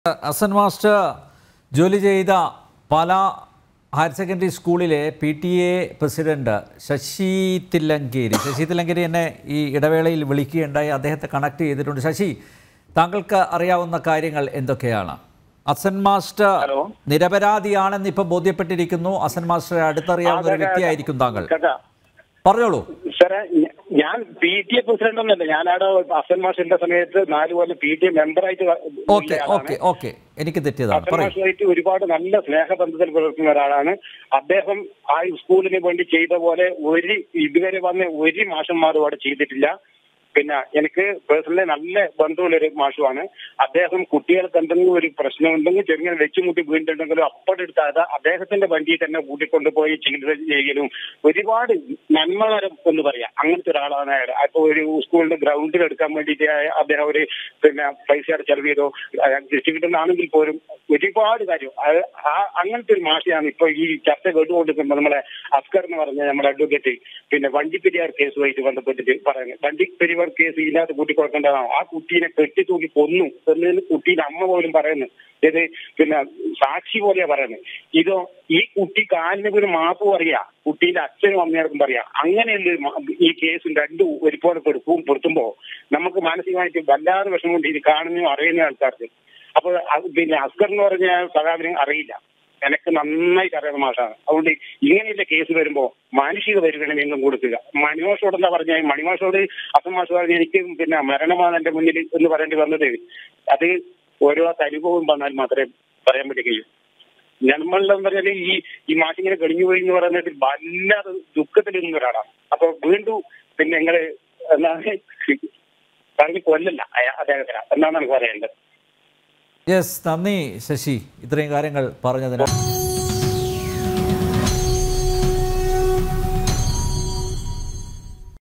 അസൻ master ജോലി ചെയ്ത Pala higher secondary സ്കൂളിലെ P T A president Sasi Thillankeri Sasi Thillankeri എന്നെ ഈ ഇടവേളയിൽ വിളിക്കുകയുണ്ടായി അദ്ദേഹത്തെ കണക്ട് ചെയ്തിട്ടുണ്ട് ശശി താങ്കൾക്ക് അറിയാവുന്ന കാര്യങ്ങൾ എന്തൊക്കെയാണ് അസൻ മാസ്റ്റർ ഹലോ. നിരപരാധിയാണെന്ന് ഇപ്പൊ ബോധ്യപ്പെട്ടിരിക്കുന്നു അസൻ മാസ്റ്ററെ അടുത്തറിയാവുന്ന ഒരു ആ, കേക്കാം, വ്യക്തിയായിരിക്കും താങ്കൾ കേട്ടാ പറഞ്ഞോളൂ സാറേ ഞ- ഞാൻ പി ടി എ പ്രസിഡന്റ് ഒന്നല്ല ഞാനവിടെ അസൻ മാഷിന്റെ സമയത്ത് നാല് കൊല്ലം പി ടി എ മെമ്പറായിട്ട് ഓക്കെ ഓക്കെ ഓക്കെ എനിക്ക് തെറ്റിയതാണ് അസൻ പറയൂ മാഷുമായിട്ട് ഒരുപാട് നല്ല സ്നേഹബന്ധത്തിൽ പുലർത്തുന്ന ഒരാളാണ് അദ്ദേഹം ആ സ്കൂളിന് വേണ്ടി ചെയ്ത പോലെ ഒരു ഇതുവരെ വന്ന് ഒരു മാഷന്മാരും അവിടെ ചെയ്തിട്ടില്ല പിന്നെ എനിക്ക് പേഴ്സണലി നല്ല ബന്ധമുള്ള ഒരു മാഷുമാണ് അദ്ദേഹം കുട്ടികൾക്ക് എന്തെങ്കിലും ഒരു പ്രശ്നം ഉണ്ടെങ്കിൽ ചെറുങ്ങനെ വെച്ചുമുട്ടി വീണിട്ടുണ്ടെങ്കിലും അപ്പോഴെടുത്താതെ അദ്ദേഹത്തിന്റെ വണ്ടിയിൽ തന്നെ കൂട്ടിക്കൊണ്ടുപോയി ചികിത്സ ചെയ്യലും ഒരുപാട് നന്മകരം എന്ന് പറയാം അങ്ങനത്തെ ഒരാളാണ് അയാൾ അപ്പൊ ഒരു സ്കൂളിന്റെ ഗ്രൗണ്ടിൽ എടുക്കാൻ വേണ്ടിയിട്ട് അദ്ദേഹം ഒരു പിന്നെ പൈസയുടെ ചെലവ് ചെയ്തോ ഡിസ്ട്രിക്റ്റിലാണെങ്കിൽ പോലും ഒരുപാട് കാര്യം അത് ആ അങ്ങനത്തെ ഒരു മാഷയാണ് ഇപ്പൊ ഈ ചർച്ച കേട്ടുകൊണ്ടിരിക്കുമ്പോൾ നമ്മളെ അസ്കർ എന്ന് പറഞ്ഞ നമ്മുടെ അഡ്വക്കേറ്റ് പിന്നെ വണ്ടിപ്പെരിയാർ കേസുമായിട്ട് ബന്ധപ്പെട്ടിട്ട് പറയുന്നത് വണ്ടിപ്പെരിയാർ കേസ് ഇതിനകത്ത് കൂട്ടിക്കൊടുക്കേണ്ടതാണ് ആ കുട്ടീനെ കെട്ടി തൂക്കി കൊന്നു എന്നതിന് കുട്ടീന്റെ അമ്മ പോലും പറയുന്നു ഇത് പിന്നെ സാക്ഷി പോലെയാ പറയുന്നത് ഇതോ ഈ കുട്ടി കാലിന് ഒരു മാപ്പ് പറയാ കുട്ടീന്റെ അച്ഛനും അമ്മയോടും പറയാ അങ്ങനെയുള്ള ഒരു മ- ഈ കേസും രണ്ടും ഒരുപോലെ പെടുക്കും പെടുത്തുമ്പോ നമുക്ക് മാനസികമായിട്ട് വല്ലാതെ വിഷമം കൊണ്ട് ഇത് കാണുന്നതും അറിയുന്ന ആൾക്കാർക്ക് അപ്പൊ അത് പിന്നെ അസ്കർ എന്ന് പറഞ്ഞ സഖാവിന് അറിയില്ല എനിക്ക് നന്നായിട്ട് അറിയുന്ന മാഷാണ് അതുകൊണ്ട് ഇങ്ങനെയുള്ള കേസ് വരുമ്പോ മാനുഷിക പരിഗണന എന്നും കൊടുക്കുക മണിമാഷോട് എന്താ പറഞ്ഞ മണിമാഷോട് അസം മാഷ് പറഞ്ഞ എനിക്ക് പിന്നെ മരണമാണ് എന്റെ മുന്നിൽ എന്ന് പറയേണ്ടി വന്നത് അത് ഓരോ അനുഭവം വന്നാൽ മാത്രമേ പറയാൻ വേണ്ടി കഴിയൂ നമ്മളെന്ന് പറഞ്ഞാല് ഈ ഈ മാഷിങ്ങനെ കഴിഞ്ഞു പോയി എന്ന് പറയുന്നത് വല്ലാതെ ദുഃഖത്തിൽ നിന്ന ഒരാളാണ് അപ്പൊ വീണ്ടും പിന്നെ നിങ്ങള് എന്താണ് പറഞ്ഞ് കൊല്ലല്ല അയ- അദ്ദേഹത്തിന് എന്നാണ് എനിക്ക് പറയേണ്ടത് യെസ് നന്ദി ശശി ഇത്രയും കാര്യങ്ങൾ പറഞ്ഞതിന്